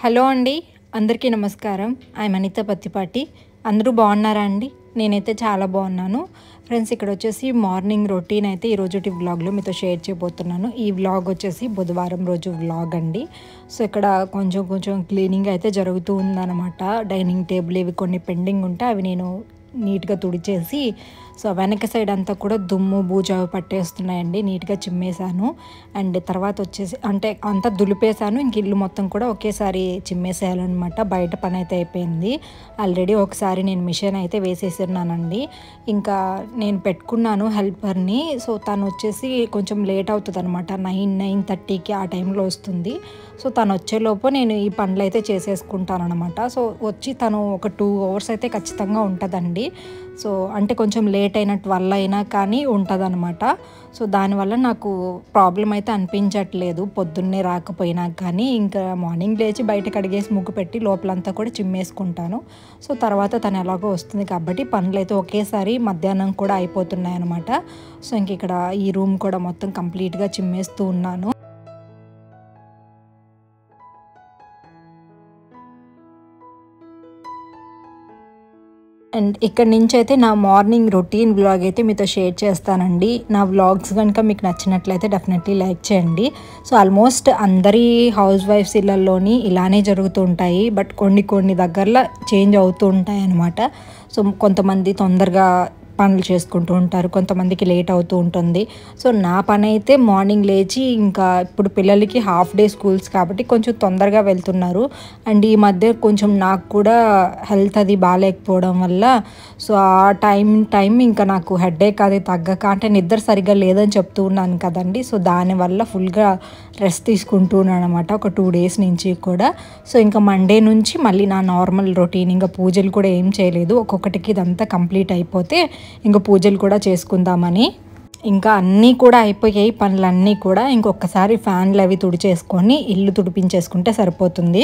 hello అండి అందరికీ నమస్కారం ఐ అనిత పత్తిపాటి అందరూ బాగున్నారా అండి నేనైతే చాలా బాగున్నాను ఫ్రెండ్స్ ఇక్కడ వచ్చేసి మార్నింగ్ రొటీన్ అయితే ఈ రోజు వ్లాగ్లో మీతో షేర్ చేయబోతున్నాను ఈ వ్లాగ్ వచ్చేసి బుధవారం రోజు వ్లాగ్ అండి సో ఇక్కడ కొంచెం కొంచెం క్లీనింగ్ అయితే జరుగుతూ ఉందన్నమాట డైనింగ్ టేబుల్ ఇవి కొన్ని పెండింగ్ ఉంటే అవి నేను నీట్గా తుడిచేసి సో వెనక సైడ్ అంతా కూడా దుమ్ము బూజు అవి పట్టేస్తున్నాయండి నీట్గా చిమ్మేశాను అండ్ తర్వాత వచ్చేసి అంటే అంతా దులిపేశాను ఇంక ఇల్లు మొత్తం కూడా ఒకేసారి చిమ్మేసేయాలన్నమాట బయట పని అయితే అయిపోయింది ఆల్రెడీ ఒకసారి నేను మిషన్ అయితే వేసేస్తున్నానండి ఇంకా నేను పెట్టుకున్నాను హెల్పర్ని సో తను వచ్చేసి కొంచెం లేట్ అవుతుంది అనమాట నైన్ నైన్ థర్టీకి ఆ టైంలో వస్తుంది సో తను వచ్చేలోపు నేను ఈ పనులు అయితే చేసేసుకుంటాను అనమాట సో వచ్చి తను ఒక టూ అవర్స్ అయితే ఖచ్చితంగా ఉంటుందండి సో అంటే కొంచెం లేట్ అయిన ట్వెల్వ్ అయినా కానీ ఉంటుందన్నమాట సో దానివల్ల నాకు ప్రాబ్లం అయితే అనిపించట్లేదు పొద్దున్నే రాకపోయినా కానీ ఇంకా మార్నింగ్ లేచి బయట కడిగేసి ముగ్గు పెట్టి లోపలంతా కూడా చిమ్మేసుకుంటాను సో తర్వాత తను ఎలాగో వస్తుంది కాబట్టి పనులు అయితే ఒకేసారి మధ్యాహ్నం కూడా అయిపోతున్నాయి అనమాట సో ఇంక ఇక్కడ ఈ రూమ్ కూడా మొత్తం కంప్లీట్గా చిమ్మేస్తూ ఉన్నాను అండ్ ఇక్కడ నుంచి అయితే నా మార్నింగ్ రొటీన్ వ్లాగ్ అయితే మీతో షేర్ చేస్తానండి నా వ్లాగ్స్ కనుక మీకు నచ్చినట్లయితే డెఫినెట్లీ లైక్ చేయండి సో ఆల్మోస్ట్ అందరి హౌస్ వైఫ్స్ ఇళ్ళల్లోని ఇలానే జరుగుతూ ఉంటాయి బట్ కొన్ని కొన్ని దగ్గరలో చేంజ్ అవుతూ ఉంటాయి అన్నమాట సో కొంతమంది తొందరగా పనులు చేసుకుంటూ ఉంటారు కొంతమందికి లేట్ అవుతూ ఉంటుంది సో నా పని అయితే మార్నింగ్ లేచి ఇంకా ఇప్పుడు పిల్లలకి హాఫ్ డే స్కూల్స్ కాబట్టి కొంచెం తొందరగా వెళ్తున్నారు అండ్ ఈ మధ్య కొంచెం నాకు కూడా హెల్త్ అది బాగాలేకపోవడం వల్ల సో ఆ టైం టైం ఇంకా నాకు హెడేక్ అది తగ్గక అంటే నిద్ర సరిగ్గా లేదని చెప్తూ ఉన్నాను కదండి సో దానివల్ల ఫుల్గా రెస్ట్ తీసుకుంటూ ఉన్నాను అనమాట ఒక టూ డేస్ నుంచి కూడా సో ఇంకా మండే నుంచి మళ్ళీ నా నార్మల్ రొటీన్ ఇంకా పూజలు కూడా ఏం చేయలేదు ఒక్కొక్కటికి ఇదంతా కంప్లీట్ అయిపోతే ఇంకా పూజలు కూడా చేసుకుందామని ఇంకా అన్నీ కూడా అయిపోయాయి పనులన్నీ కూడా ఇంకొకసారి ఫ్యాన్లు అవి తుడిచేసుకొని ఇల్లు తుడిపించేసుకుంటే సరిపోతుంది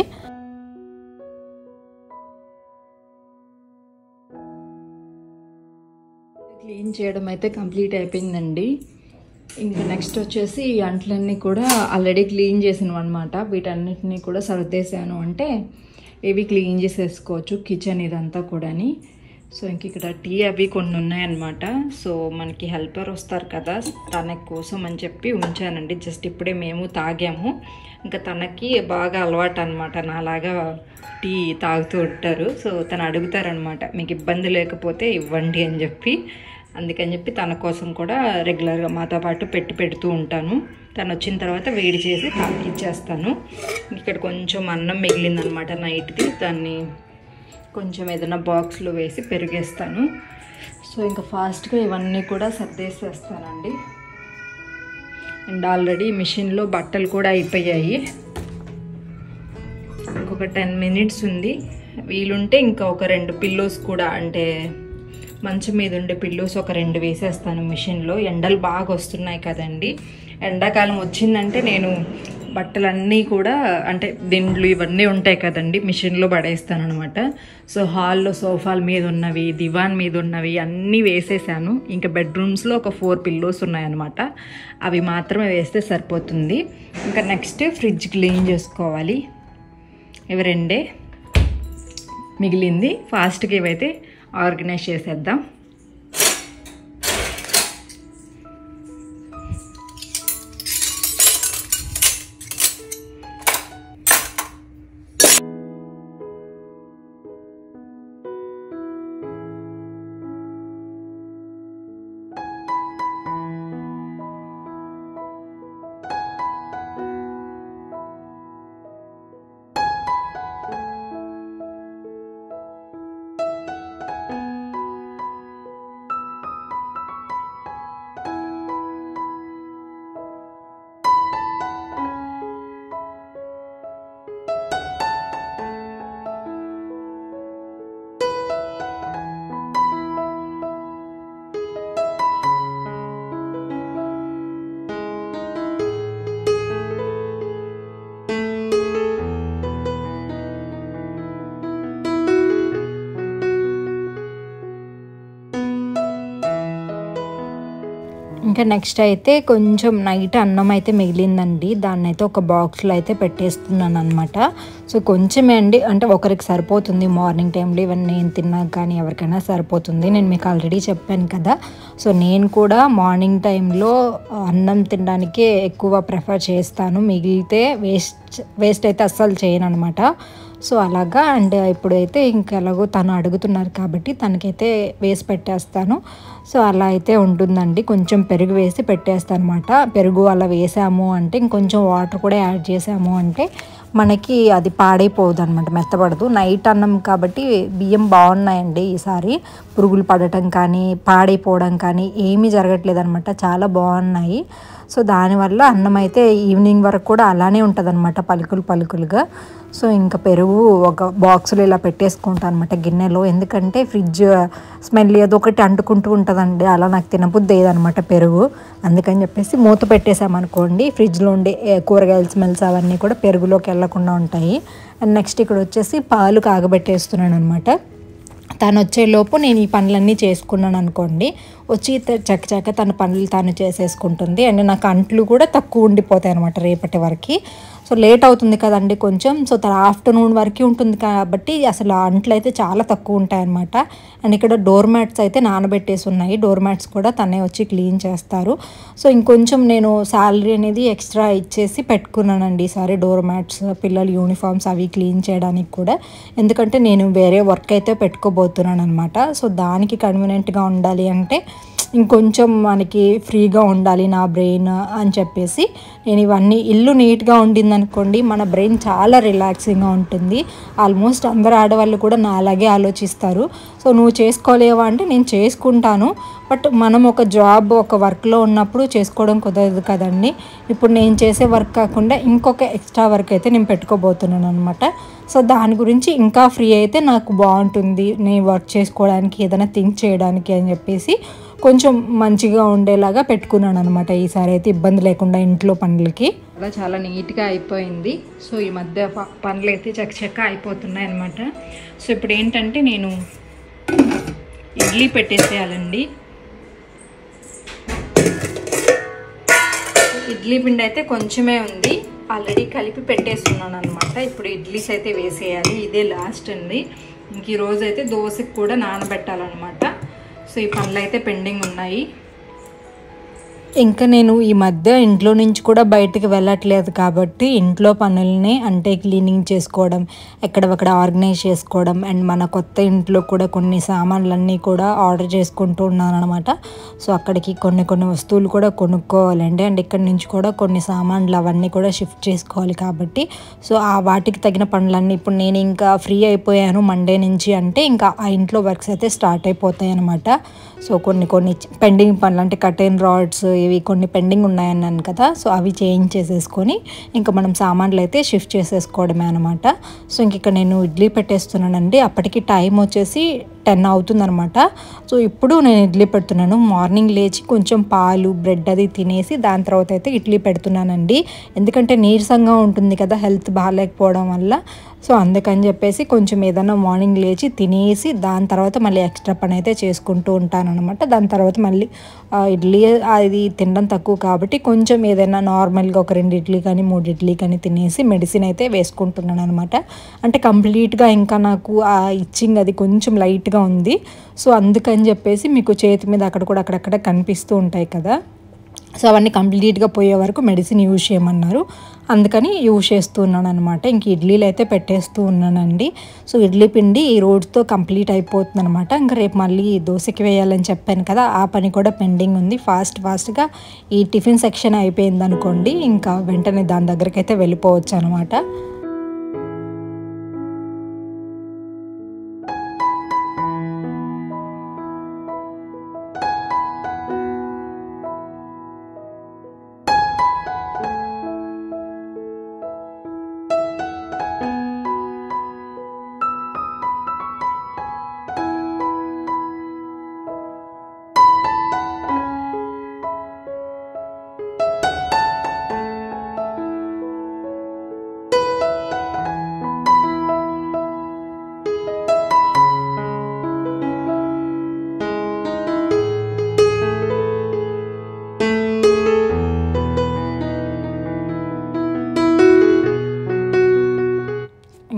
క్లీన్ చేయడం అయితే కంప్లీట్ అయిపోయిందండి ఇంకా నెక్స్ట్ వచ్చేసి ఈ అంట్లన్నీ కూడా ఆల్రెడీ క్లీన్ చేసినవి అనమాట వీటన్నిటిని కూడా సర్దేశాను అంటే ఇవి క్లీన్ చేసేసుకోవచ్చు కిచెన్ ఇదంతా కూడాని సో ఇంక ఇక్కడ టీ అవి కొన్ని ఉన్నాయన్నమాట సో మనకి హెల్పర్ వస్తారు కదా తన కోసం అని చెప్పి ఉంచానండి జస్ట్ ఇప్పుడే మేము తాగాము ఇంకా తనకి బాగా అలవాటు అనమాట నాలాగా టీ తాగుతూ ఉంటారు సో తను అడుగుతారనమాట మీకు ఇబ్బంది లేకపోతే ఇవ్వండి అని చెప్పి అందుకని చెప్పి తన కోసం కూడా రెగ్యులర్గా మాతో పాటు పెట్టి పెడుతూ ఉంటాను తను వచ్చిన తర్వాత వేడి చేసి తాకి ఇచ్చేస్తాను ఇక్కడ కొంచెం అన్నం మిగిలిందనమాట నైట్ది దాన్ని కొంచెం ఏదైనా బాక్స్లో వేసి పెరిగేస్తాను సో ఇంకా ఫాస్ట్గా ఇవన్నీ కూడా సర్దేసేస్తానండి అండ్ ఆల్రెడీ మిషన్లో బట్టలు కూడా అయిపోయాయి ఇంకొక టెన్ మినిట్స్ ఉంది వీలుంటే ఇంకా ఒక రెండు పిల్లోస్ కూడా అంటే మంచం మీద ఉండే పిల్లోస్ ఒక రెండు వేసేస్తాను మిషన్లో ఎండలు బాగా వస్తున్నాయి కదండి ఎండాకాలం వచ్చిందంటే నేను బట్టలన్నీ కూడా అంటే దిండ్లు ఇవన్నీ ఉంటాయి కదండి మిషన్లో పడేస్తాను అనమాట సో హాల్లో సోఫాల మీద ఉన్నవి దివాన్ మీద ఉన్నవి అన్నీ వేసేసాను ఇంకా బెడ్రూమ్స్లో ఒక ఫోర్ పిల్లోస్ ఉన్నాయన్నమాట అవి మాత్రమే వేస్తే సరిపోతుంది ఇంకా నెక్స్ట్ ఫ్రిడ్జ్ క్లీన్ చేసుకోవాలి ఇవి రెండే మిగిలింది ఫాస్ట్గా ఇవైతే ఆర్గనైజ్ చేసేద్దాం ఇంకా నెక్స్ట్ అయితే కొంచెం నైట్ అన్నం అయితే మిగిలిందండి దాన్ని అయితే ఒక బాక్స్లో అయితే పెట్టేస్తున్నాను అనమాట సో కొంచెమే అండి అంటే ఒకరికి సరిపోతుంది మార్నింగ్ టైంలో ఇవన్నీ నేను తిన్నాక కానీ ఎవరికైనా సరిపోతుంది నేను మీకు ఆల్రెడీ చెప్పాను కదా సో నేను కూడా మార్నింగ్ టైంలో అన్నం తినడానికే ఎక్కువ ప్రిఫర్ చేస్తాను మిగిలితే వేస్ట్ వేస్ట్ అయితే అస్సలు చేయను అనమాట సో అలాగా అండ్ ఇప్పుడైతే ఇంకా ఎలాగో తను అడుగుతున్నారు కాబట్టి తనకైతే వేసి పెట్టేస్తాను సో అలా అయితే ఉంటుందండి కొంచెం పెరుగు వేసి పెట్టేస్తాను అనమాట పెరుగు అలా వేసాము అంటే ఇంకొంచెం వాటర్ కూడా యాడ్ చేసాము అంటే మనకి అది పాడైపోదు అనమాట మెత్తపడదు నైట్ అన్నం కాబట్టి బియ్యం బాగున్నాయండి ఈసారి పురుగులు పడటం కానీ పాడైపోవడం కానీ ఏమీ జరగట్లేదు అనమాట చాలా బాగున్నాయి సో దానివల్ల అన్నం అయితే ఈవినింగ్ వరకు కూడా అలానే ఉంటుంది అనమాట పలుకులు పలుకులుగా సో ఇంకా పెరుగు ఒక బాక్స్లో ఇలా పెట్టేసుకుంటాను అనమాట గిన్నెలో ఎందుకంటే ఫ్రిడ్జ్ స్మెల్ ఏదో ఒకటి అంటుకుంటూ ఉంటుందండి అలా నాకు తినబుద్ధి ఏదనమాట పెరుగు అందుకని చెప్పేసి మూత పెట్టేసామనుకోండి ఫ్రిడ్జ్లో ఉండే ఏ కూరగాయల స్మెల్స్ అవన్నీ కూడా పెరుగులోకి వెళ్ళకుండా ఉంటాయి అండ్ నెక్స్ట్ ఇక్కడ వచ్చేసి పాలు కాగబెట్టేస్తున్నాను అనమాట తను వచ్చేలోపు నేను ఈ పనులన్నీ చేసుకున్నాను అనుకోండి వచ్చి చక్క చక్క తన పనులు తాను చేసేసుకుంటుంది అండ్ నాకు అంట్లు కూడా తక్కువ ఉండిపోతాయి అనమాట రేపటి వరకు సో లేట్ అవుతుంది కదండి కొంచెం సో తన ఆఫ్టర్నూన్ వరకు ఉంటుంది కాబట్టి అసలు ఆ అంట్లు అయితే చాలా తక్కువ ఉంటాయి అనమాట అండ్ ఇక్కడ డోర్ మ్యాట్స్ అయితే నానబెట్టేసి ఉన్నాయి డోర్ మ్యాట్స్ కూడా తనే వచ్చి క్లీన్ చేస్తారు సో ఇంకొంచెం నేను శాలరీ అనేది ఎక్స్ట్రా ఇచ్చేసి పెట్టుకున్నానండి ఈసారి డోర్ మ్యాట్స్ పిల్లల యూనిఫామ్స్ అవి క్లీన్ చేయడానికి కూడా ఎందుకంటే నేను వేరే వర్క్ అయితే పెట్టుకోబోతున్నాను అనమాట సో దానికి కన్వీనియంట్గా ఉండాలి అంటే ఇంకొంచెం మనకి ఫ్రీగా ఉండాలి నా బ్రెయిన్ అని చెప్పేసి నేను ఇవన్నీ ఇల్లు నీట్గా ఉండింది అనుకోండి మన బ్రెయిన్ చాలా రిలాక్సింగ్గా ఉంటుంది ఆల్మోస్ట్ అందరు ఆడవాళ్ళు కూడా నా అలాగే ఆలోచిస్తారు సో నువ్వు చేసుకోలేవా అంటే నేను చేసుకుంటాను బట్ మనం ఒక జాబ్ ఒక వర్క్లో ఉన్నప్పుడు చేసుకోవడం కుదరదు కదండి ఇప్పుడు నేను చేసే వర్క్ కాకుండా ఇంకొక ఎక్స్ట్రా వర్క్ అయితే నేను పెట్టుకోబోతున్నాను అనమాట సో దాని గురించి ఇంకా ఫ్రీ అయితే నాకు బాగుంటుంది నేను వర్క్ చేసుకోవడానికి ఏదైనా థింక్ చేయడానికి అని చెప్పేసి కొంచెం మంచిగా ఉండేలాగా పెట్టుకున్నాను అనమాట ఈసారి అయితే ఇబ్బంది లేకుండా ఇంట్లో పనులకి అలా చాలా నీట్గా అయిపోయింది సో ఈ మధ్య ప- పనులు అయితే చకచక అయిపోతున్నాయి అనమాట సో ఇప్పుడు ఏంటంటే నేను ఇడ్లీ పెట్టేసేయాలండి ఇడ్లీ పిండి అయితే కొంచెమే ఉంది ఆల్రెడీ కలిపి పెట్టేస్తున్నాను అనమాట ఇప్పుడు ఇడ్లీస్ అయితే వేసేయాలి ఇదే లాస్ట్ అండి ఇంక ఈ రోజు అయితే దోశకి కూడా నానబెట్టాలన్నమాట సో ఈ పనులు అయితే పెండింగ్ ఉన్నాయి ఇంకా నేను ఈ మధ్య ఇంట్లో నుంచి కూడా బయటికి వెళ్ళట్లేదు కాబట్టి ఇంట్లో పనుల్ని అంటే క్లీనింగ్ చేసుకోవడం ఎక్కడక్కడ ఆర్గనైజ్ చేసుకోవడం అండ్ మన కొత్త ఇంట్లో కూడా కొన్ని సామాన్లన్నీ కూడా ఆర్డర్ చేసుకుంటూ ఉన్నాను అనమాట సో అక్కడికి కొన్ని కొన్ని వస్తువులు కూడా కొనుక్కోవాలండి అండ్ ఇక్కడ నుంచి కూడా కొన్ని సామాన్లు అవన్నీ కూడా షిఫ్ట్ చేసుకోవాలి కాబట్టి సో ఆ వాటికి తగిన పనులన్నీ ఇప్పుడు నేను ఇంకా ఫ్రీ అయిపోయాను మండే నుంచి అంటే ఇంకా ఆ ఇంట్లో వర్క్స్ అయితే స్టార్ట్ అయిపోతాయి అనమాట సో కొన్ని కొన్ని పెండింగ్ పనులు అంటే కటెన్ రాడ్స్ ఇవి కొన్ని పెండింగ్ ఉన్నాయన్నాను కదా సో అవి చేంజ్ చేసేసుకొని ఇంకా మనం సామాన్లు అయితే షిఫ్ట్ చేసేసుకోవడమే అనమాట సో ఇంక ఇక్కడ నేను ఇడ్లీ పెట్టేస్తున్నానండి అప్పటికి టైం వచ్చేసి టెన్ అవుతుందనమాట సో ఇప్పుడు నేను ఇడ్లీ పెడుతున్నాను మార్నింగ్ లేచి కొంచెం పాలు బ్రెడ్ అది తినేసి దాని తర్వాత అయితే ఇడ్లీ పెడుతున్నానండి ఎందుకంటే నీరసంగా ఉంటుంది కదా హెల్త్ బాగాలేకపోవడం వల్ల సో అందుకని చెప్పేసి కొంచెం ఏదైనా మార్నింగ్ లేచి తినేసి దాని తర్వాత మళ్ళీ ఎక్స్ట్రా పని అయితే చేసుకుంటూ ఉంటాను అనమాట దాని తర్వాత మళ్ళీ ఆ, ఇడ్లీ అది తినడం తక్కువ కాబట్టి కొంచెం ఏదైనా నార్మల్గా ఒక రెండు ఇడ్లీ కానీ మూడు ఇడ్లీ కానీ తినేసి మెడిసిన్ అయితే వేసుకుంటున్నాను అనమాట అంటే కంప్లీట్గా ఇంకా నాకు ఆ ఇచ్చింగ్ అది కొంచెం లైట్గా ఉంది సో అందుకని చెప్పేసి మీకు చేతి మీద అక్కడ కూడా అక్కడక్కడ కనిపిస్తూ ఉంటాయి కదా సో అవన్నీ కంప్లీట్గా పోయే వరకు మెడిసిన్ యూజ్ చేయమన్నారు అందుకని యూజ్ చేస్తూ ఉన్నాను అనమాట ఇంక ఇడ్లీలు అయితే పెట్టేస్తూ ఉన్నానండి సో ఇడ్లీ పిండి ఈ రోజుతో కంప్లీట్ అయిపోతుంది అనమాట ఇంకా రేపు మళ్ళీ దోశకి వేయాలని చెప్పాను కదా ఆ పని కూడా పెండింగ్ ఉంది ఫాస్ట్ ఫాస్ట్గా ఈ టిఫిన్ సెక్షన్ అయిపోయింది అనుకోండి ఇంకా వెంటనే దాని దగ్గరికి అయితే వెళ్ళిపోవచ్చు అనమాట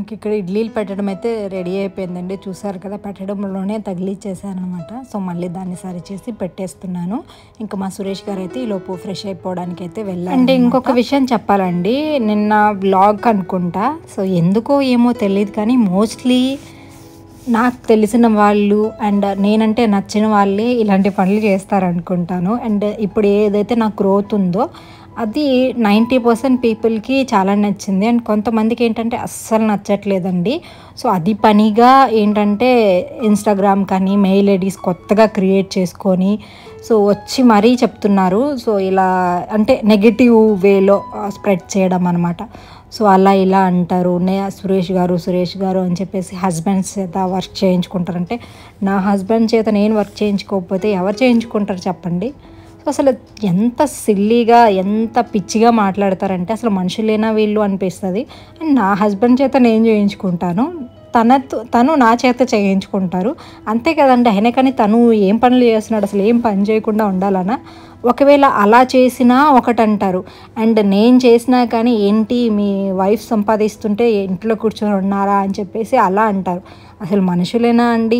ఇంక ఇక్కడ ఇడ్లీలు పెట్టడం అయితే రెడీ అయిపోయిందండి చూసారు కదా పెట్టడంలోనే తగిలిచ్చేసాను అనమాట సో మళ్ళీ దాన్ని సరి చేసి పెట్టేస్తున్నాను ఇంకా మా సురేష్ గారు అయితే ఈలోపు ఫ్రెష్ అయిపోవడానికి అయితే వెళ్ళారు అంటే ఇంకొక విషయం చెప్పాలండి నిన్న బ్లాగ్ అనుకుంటా సో ఎందుకో ఏమో తెలియదు కానీ మోస్ట్లీ నాకు తెలిసిన వాళ్ళు అండ్ నేనంటే నచ్చిన వాళ్ళే ఇలాంటి పనులు చేస్తారనుకుంటాను అండ్ ఇప్పుడు ఏదైతే నాకు గ్రోత్ ఉందో అది నైంటీ పర్సెంట్ పీపుల్కి చాలా నచ్చింది అండ్ కొంతమందికి ఏంటంటే అస్సలు నచ్చట్లేదండి సో అది పనిగా ఏంటంటే ఇన్స్టాగ్రామ్ కానీ మెయిల్ ఐడీస్ కొత్తగా క్రియేట్ చేసుకొని సో వచ్చి మరీ చెప్తున్నారు సో ఇలా అంటే నెగిటివ్ వేలో స్ప్రెడ్ చేయడం అనమాట సో అలా ఇలా అంటారు నే సురేష్ గారు సురేష్ గారు అని చెప్పేసి హస్బెండ్స్ చేత వర్క్ చేయించుకుంటారంటే నా హస్బెండ్ చేత నేను వర్క్ చేయించుకోకపోతే ఎవరు చేయించుకుంటారు చెప్పండి సో అసలు ఎంత సిల్లీగా ఎంత పిచ్చిగా మాట్లాడతారంటే అసలు మనుషులేనా వీళ్ళు అనిపిస్తుంది అండ్ నా హస్బెండ్ చేత నేను చేయించుకుంటాను తన తను నా చేత చేయించుకుంటారు అంతే కదండి అయినా కానీ తను ఏం పనులు చేస్తున్నాడు అసలు ఏం పని చేయకుండా ఉండాలనా ఒకవేళ అలా చేసినా ఒకటి అంటారు అండ్ నేను చేసినా కానీ ఏంటి మీ వైఫ్ సంపాదిస్తుంటే ఇంట్లో కూర్చొని ఉన్నారా అని చెప్పేసి అలా అంటారు అసలు మనుషులేనా అండి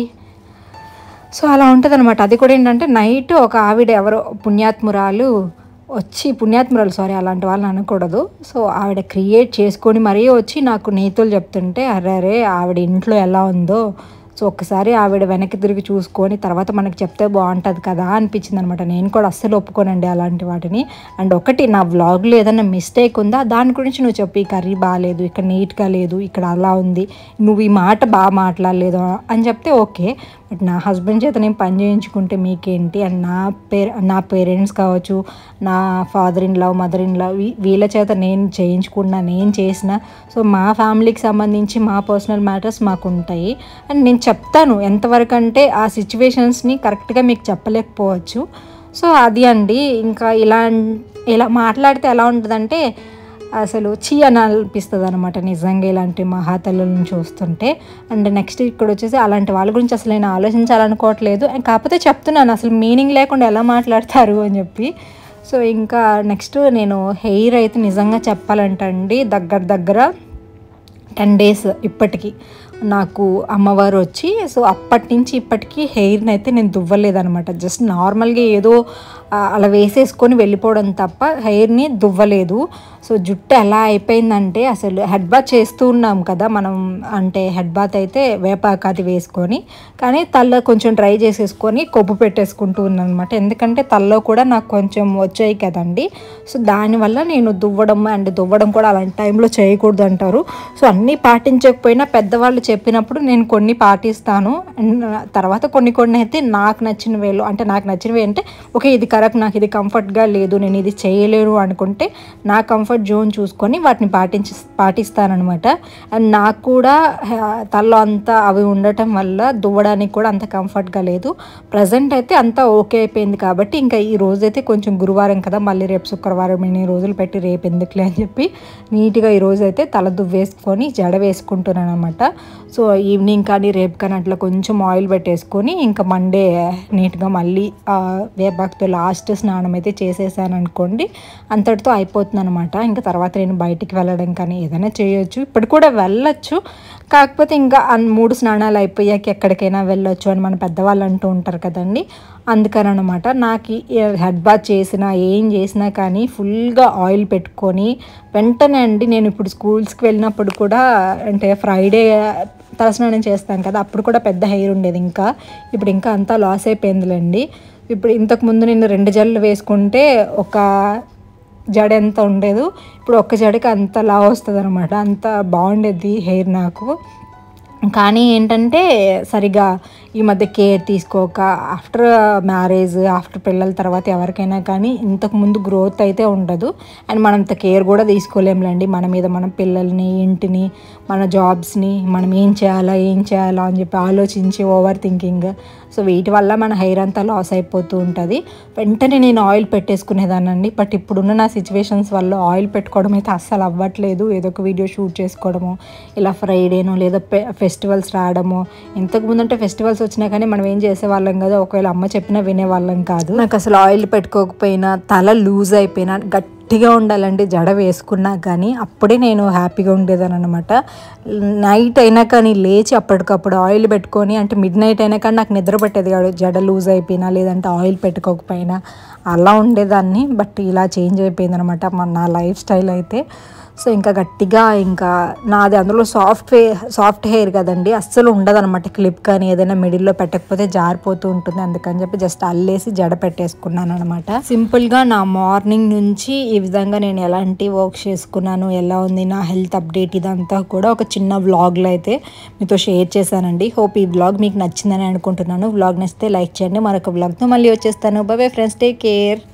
సో అలా ఉంటుంది అనమాట అది కూడా ఏంటంటే నైట్ ఒక ఆవిడ ఎవరో పుణ్యాత్మురాలు వచ్చి పుణ్యాత్మురాలు సారీ అలాంటి వాళ్ళని అనకూడదు సో ఆవిడ క్రియేట్ చేసుకొని మరీ వచ్చి నాకు నీతులు చెప్తుంటే అరే అరే ఆవిడ ఇంట్లో ఎలా ఉందో సో ఒక్కసారి ఆవిడ వెనక్కి తిరిగి చూసుకొని తర్వాత మనకి చెప్తే బాగుంటుంది కదా అనిపించింది అనమాట నేను కూడా అస్సలు ఒప్పుకోనండి అలాంటి వాటిని అండ్ ఒకటి నా వ్లాగ్లో ఏదైనా మిస్టేక్ ఉందా దాని గురించి నువ్వు చెప్పు ఈ కర్రీ బాగాలేదు ఇక్కడ నీట్గా లేదు ఇక్కడ అలా ఉంది నువ్వు ఈ మాట బాగా మాట్లాడలేదు అని చెప్తే ఓకే బట్ నా హస్బెండ్ చేత నేను పని చేయించుకుంటే మీకేంటి అండ్ నా పేర నా పేరెంట్స్ కావచ్చు నా father in law mother in law వీళ్ళ చేత నేను చేయించుకున్నా నేను చేసిన సో మా ఫ్యామిలీకి సంబంధించి మా పర్సనల్ మ్యాటర్స్ మాకు ఉంటాయి అండ్ నేను చెప్తాను ఎంతవరకు అంటే ఆ సిచ్యువేషన్స్ని కరెక్ట్గా మీకు చెప్పలేకపోవచ్చు సో అది అండి ఇంకా ఇలా ఇలా మాట్లాడితే ఎలా ఉంటుందంటే అసలు చీ అని అనిపిస్తుంది అనమాట నిజంగా ఇలాంటి మహాతల్లులను చూస్తుంటే అండ్ నెక్స్ట్ ఇక్కడ వచ్చేసి అలాంటి వాళ్ళ గురించి అసలు నేను ఆలోచించాలనుకోవట్లేదు అండ్ కాకపోతే చెప్తున్నాను అసలు మీనింగ్ లేకుండా ఎలా మాట్లాడతారు అని చెప్పి సో ఇంకా నెక్స్ట్ నేను హెయిర్ అయితే నిజంగా చెప్పాలంటండి దగ్గర దగ్గర టెన్ డేస్ ఇప్పటికి నాకు అమ్మవారు వచ్చి సో అప్పటి నుంచి ఇప్పటికీ హెయిర్ని అయితే నేను దువ్వలేదనమాట జస్ట్ నార్మల్గా ఏదో ఆ, అలా వేసేసుకొని వెళ్ళిపోవడం తప్ప హెయిర్ని దువ్వలేదు సో జుట్టు ఎలా అయిపోయిందంటే అసలు హెడ్ బాత్ చేస్తూ ఉన్నాం కదా మనం అంటే హెడ్ బాత్ అయితే వేపాకు అది వేసుకొని కానీ తల్ల కొంచెం డ్రై చేసేసుకొని కొబ్బు పెట్టేసుకుంటూ ఉన్నాను అనమాట ఎందుకంటే తల్లో కూడా నాకు కొంచెం వచ్చాయి కదండి సో దానివల్ల నేను దువ్వడం అండ్ దువ్వడం కూడా అలాంటి టైంలో చేయకూడదు అంటారు సో అన్నీ పాటించకపోయినా పెద్దవాళ్ళు చెప్పినప్పుడు నేను కొన్ని పాటిస్తాను అండ్ తర్వాత కొన్ని కొన్ని అయితే నాకు నచ్చిన వేలో అంటే నాకు నచ్చినవి అంటే ఓకే ఇది కరెక్ట్ నాకు ఇది కంఫర్ట్గా లేదు నేను ఇది చేయలేను అనుకుంటే నా కంఫర్ట్ జోన్ చూసుకొని వాటిని పాటించి పాటిస్తానమాట అండ్ నాకు కూడా ఆ, తలలో అంతా అవి ఉండటం వల్ల దువ్వడానికి కూడా అంత కంఫర్ట్గా లేదు ప్రజెంట్ అయితే అంతా ఓకే అయిపోయింది కాబట్టి ఇంకా ఈ రోజైతే కొంచెం గురువారం కదా మళ్ళీ రేపు శుక్రవారం ఇన్ని రోజులు పెట్టి రేపు ఎందుకులే అని చెప్పి నీట్గా ఈ రోజు అయితే తల దువ్వేసుకొని జడ వేసుకుంటున్నాను అనమాట సో ఈవినింగ్ కానీ రేపు కానీ అట్లా కొంచెం ఆయిల్ పెట్టేసుకొని ఇంకా మండే నీట్గా మళ్ళీ ఆ, వేపాకుతో లాస్ట్ స్నానం అయితే చేసేసాను అనుకోండి అంతటితో అయిపోతుంది అనమాట ఇంకా తర్వాత నేను బయటికి వెళ్ళడం కానీ ఏదైనా చేయొచ్చు ఇప్పుడు కూడా వెళ్ళొచ్చు కాకపోతే ఇంకా అన్- మూడు స్నానాలు అయిపోయాక ఎక్కడికైనా వెళ్ళొచ్చు అని మన పెద్దవాళ్ళు అంటూ ఉంటారు కదండి అందుకని అనమాట నాకు ఈ హెడ్ బాత్ చేసినా ఏం చేసినా కానీ ఫుల్గా ఆయిల్ పెట్టుకొని వెంటనే అండి నేను ఇప్పుడు స్కూల్స్కి వెళ్ళినప్పుడు కూడా అంటే ఫ్రైడే తలస్నానం చేస్తాను కదా అప్పుడు కూడా పెద్ద హెయిర్ ఉండేది ఇంకా ఇప్పుడు ఇంకా అంతా లాస్ అయిపోయిందిలేండి ఇప్పుడు ఇంతకు ముందు నేను రెండు జడలు వేసుకుంటే ఒక జడ ఎంత ఉండేదు ఇప్పుడు ఒక్క జడకి అంత లా వస్తుంది అనమాట అంత బాగుండేది హెయిర్ నాకు కానీ ఏంటంటే సరిగా ఈ మధ్య కేర్ తీసుకోక ఆఫ్టర్ మ్యారేజ్ ఆఫ్టర్ పిల్లల తర్వాత ఎవరికైనా కానీ ఇంతకు ముందు గ్రోత్ అయితే ఉండదు అండ్ మనం అంత కేర్ కూడా తీసుకోలేములేండి మన మీద మన పిల్లల్ని ఇంటిని మన జాబ్స్ని మనం ఏం చేయాలా ఏం చేయాలా అని చెప్పి ఆలోచించి ఓవర్ థింకింగ్ సో వీటి వల్ల మన హెయిర్ అంతా లాస్ అయిపోతూ ఉంటుంది వెంటనే నేను ఆయిల్ పెట్టేసుకునేదానండి బట్ ఇప్పుడున్న నా సిచ్యువేషన్స్ వల్ల ఆయిల్ పెట్టుకోవడం అయితే అస్సలు అవ్వట్లేదు ఏదో ఒక వీడియో షూట్ చేసుకోవడము ఇలా ఫ్రైడేనో లేదా ఫెస్టివల్స్ రావడము ఇంతకు ముందు అంటే ఫెస్టివల్స్ వచ్చినా కానీ మనం ఏం చేసేవాళ్ళం కదా ఒకవేళ అమ్మ చెప్పినా వినేవాళ్ళం కాదు నాకు అసలు ఆయిల్ పెట్టుకోకపోయినా తల లూజ్ అయిపోయినా గట్టి గట్టిగా ఉండాలండి జడ వేసుకున్నా కానీ అప్పుడే నేను హ్యాపీగా ఉండేదాన్ని అనమాట నైట్ అయినా కానీ లేచి అప్పటికప్పుడు ఆయిల్ పెట్టుకొని అంటే మిడ్ నైట్ అయినా కానీ నాకు నిద్ర పట్టేది కాదు జడ లూజ్ అయిపోయినా లేదంటే ఆయిల్ పెట్టుకోకపోయినా అలా ఉండేదాన్ని బట్ ఇలా చేంజ్ అయిపోయింది అనమాట నా లైఫ్ స్టైల్ అయితే సో ఇంకా గట్టిగా ఇంకా నాది అందులో సాఫ్ట్ సాఫ్ట్ హెయిర్ కదండి అస్సలు ఉండదన్నమాట క్లిప్ కానీ ఏదైనా మిడిల్లో పెట్టకపోతే జారిపోతూ ఉంటుంది అందుకని చెప్పి జస్ట్ అల్లేసి జడ పెట్టేసుకున్నాను అనమాట సింపుల్గా నా మార్నింగ్ నుంచి ఈ విధంగా నేను ఎలాంటి వర్క్ చేసుకున్నాను ఎలా ఉంది నా హెల్త్ అప్డేట్ ఇదంతా కూడా ఒక చిన్న వ్లాగ్లో అయితే మీతో షేర్ చేశానండి హోప్ ఈ వ్లాగ్ మీకు నచ్చిందని అనుకుంటున్నాను వ్లాగ్ నచ్చితే లైక్ చేయండి మరొక వ్లాగ్తో మళ్ళీ వచ్చేస్తాను బాయ్ ఫ్రెండ్స్ టేక్ కేర్